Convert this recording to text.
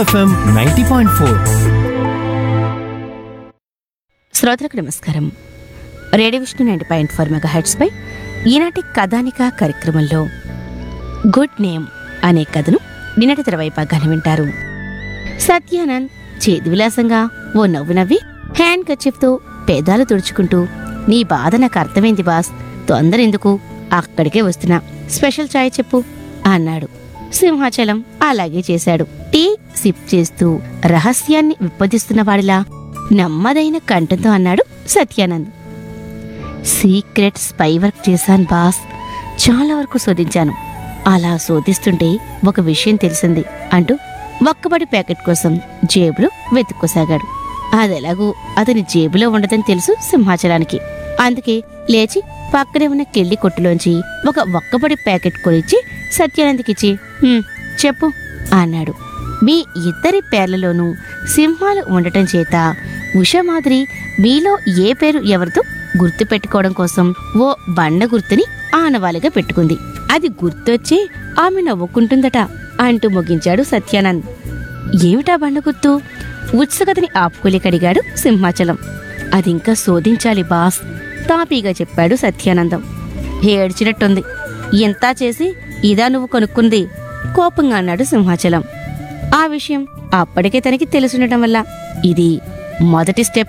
FM ninety point four శ్రోతలకు నమస్కారం radio Vishnu ninety point four mega హెడ్స్పై ఈనాటి కథానిక కార్యక్రమంలో గుడ్ నేమ్ అనే కథను నిన్నటి తెరవై భాగాన్ని వింటారు సత్యానంద్ చేతి విలాసంగా ఓ నవ్వు నవ్వి హ్యాండ్ కర్చీఫ్తో పేదాలు తుడుచుకుంటూ నీ బాధ నాకు అర్థమైంది బాస్ తొందర ఎందుకు అక్కడికే వస్తున్నా స్పెషల్ చాయ్ చెప్పు అన్నాడు సింహాచలం అలాగే చేశాడు టీ సిప్ చేస్తూ రహస్యాన్ని విప్పదిస్తున్న వాడిలా నెమ్మదైన కంఠంతో అన్నాడు సత్యానంద్ సీక్రెట్ స్పై వర్క్ చేశాను బాస్ చాలా వరకు శోధించాను అలా శోధిస్తుంటే ఒక విషయం తెలిసింది అంటూ ఒక్కబడి ప్యాకెట్ కోసం జేబులో వెతుక్కోసాగాడు అదెలాగూ అతని జేబులో ఉండదని తెలుసు సింహాచలానికి అందుకే లేచి పక్కనే ఉన్న కెళ్ళి కొట్టులోంచి ఒక ఒక్కబడి ప్యాకెట్ కొనిచ్చి సత్యానంద్కిచ్చి "హ్మ్, చెప్పు అన్నాడు మీ ఇద్దరి పేర్లలోనూ సింహాలు ఉండటం చేత ఉషమాదిరి మీలో ఏ పేరు ఎవరితో గుర్తు పెట్టుకోవడం కోసం ఓ బండ గుర్తుని ఆనవాలిగా పెట్టుకుంది అది గుర్తొచ్చి ఆమె నవ్వుకుంటుందట అంటూ ముగించాడు సత్యానంద్ ఏమిటా బండ గుర్తు ఉత్సుకతని ఆపుకోలేక అడిగాడు సింహాచలం అదింకా శోధించాలి బాస్ తాపీగా చెప్పాడు సత్యానందం ఏడ్చినట్టుంది ఇంతా చేసి ఇదా నువ్వు కొనుక్కుంది కోపంగా అన్నాడు సింహాచలం ఆ విషయం అప్పటికే తనకి తెలుసుండటం వల్ల ఇది మొదటి స్టెప్